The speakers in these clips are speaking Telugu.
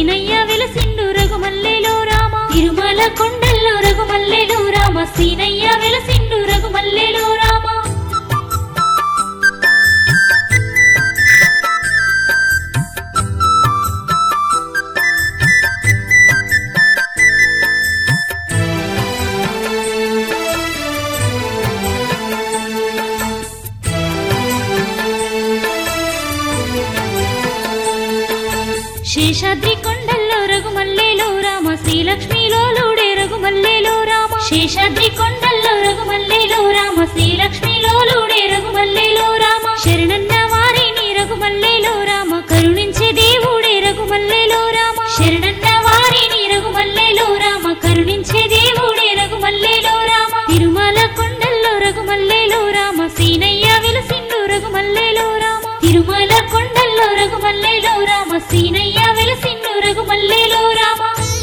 సీనయ్య వెలసిండు రఘుమల్లేలో రామ తిరుమల కొండల్లో రఘుమల్లేలో రామ సీనయ్య వెలసిండు రఘుమల్లేలో రామ శేషాద్రి కొండల్లో రఘుమల్లేలో రామ శ్రీలక్ష్మిలో లూడే రఘుమల్లేలో రామ శేషాద్రి కొండల్లో రఘుమల్లేలో రామ శ్రీలక్ష్మిలో లూడే రఘుమల్లేలో రామ శరణన్న వారిని రఘుమల్లేలో రామ కరుణించే దేవుడే రఘుమల్లేలో రామ శరణన్న వారిని రఘుమల్లేలో రామ కరుణించే దేవుడే రఘుమల్లేలో రామ తిరుమల కొండల్లో రఘుమల్లేలో రామ సీనయ్య వెలసిండు రఘుమల్లేలో రామ తిరుమల కొండల్లో రఘుమల్లేలో రామ సీనయ్య వెలసిండు రఘుమల్లేలో రామ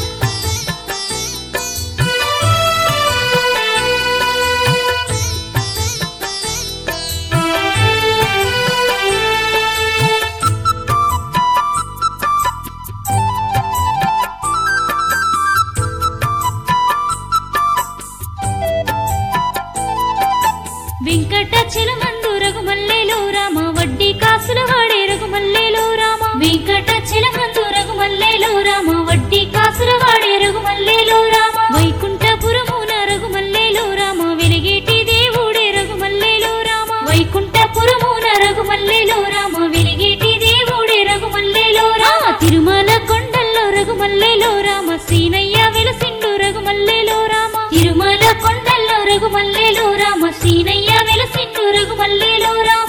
వెంకట చిలమందు రఘుమల్లేలో రామ వడ్డీ కాసుల వాడే రఘుమల్లేలో రామ వెంకట చిలమందు రఘుమల్లేలో రామ వడ్డీ కాసుల వాడే రఘుమల్లేలో రామ వైకుంఠపురమున రఘుమల్లేలో రామ వెలిగేటి దేవుడే రఘుమల్లేలో రామ వైకుంఠపురమున రఘుమల్లేలో రామ వెలిగేటి దేవుడే రఘుమల్లేలో రామ తిరుమల కొండల్లో రఘుమల్లేలో రామ సీనయ్య వెలసిండు రఘుమల్లేలో రామ తిరుమల కొండల్లో రఘుమల్లేలో రామ సీనయ్య వెలసిండు రఘుమల్లేలో రామ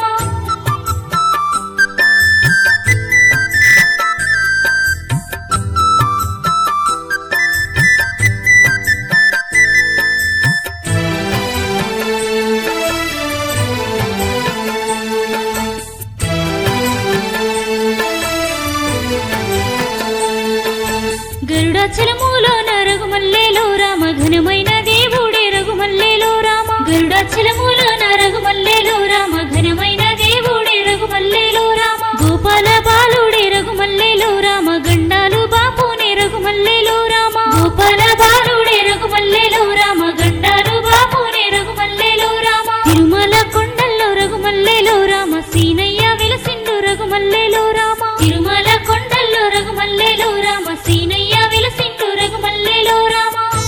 గరుడాచలములోన రఘుమల్లేలో రామ ఘనమైన దేవుడే రఘుమల్లేలో రామ గరుడాచలములోన రఘుమల్లేలో రామ ఘనమైన దేవుడే రఘుమల్లేలో రామ గోపాల బాలుడే రఘుమల్లేలో రామ గండాలు బాపునే రఘుమల్లేలో రామ గోపాల బాలుడే రఘుమల్లేలో రామ గండాలు బాపునే రఘుమల్లేలో రామ తిరుమల కొండల్లో రఘుమల్లేలో రామ సీనయ్య వెలసిండు రఘుమల్లేలో రామ తిరుమల కొండల్లో రఘుమల్లేలో రామ సీనయ్య వెలసిండు రఘుమల్లేలో రామ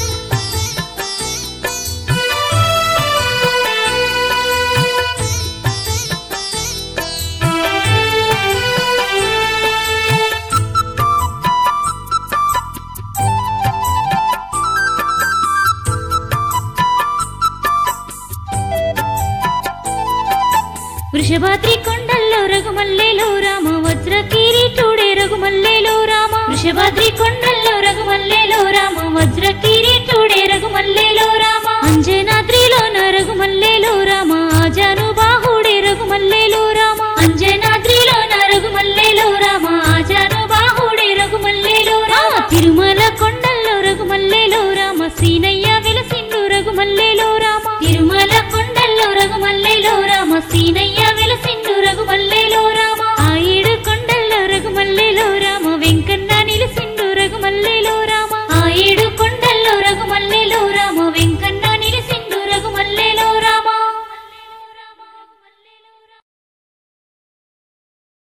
వృషభాద్రి కొండల్లో రఘుమల్లేలో రామ వజ్ర కిరీటుడే రఘుమల్లేలో రామ వృషభాద్రి కొండల్లో రఘుమల్లేలో రామ వజ్ర కిరీటుడే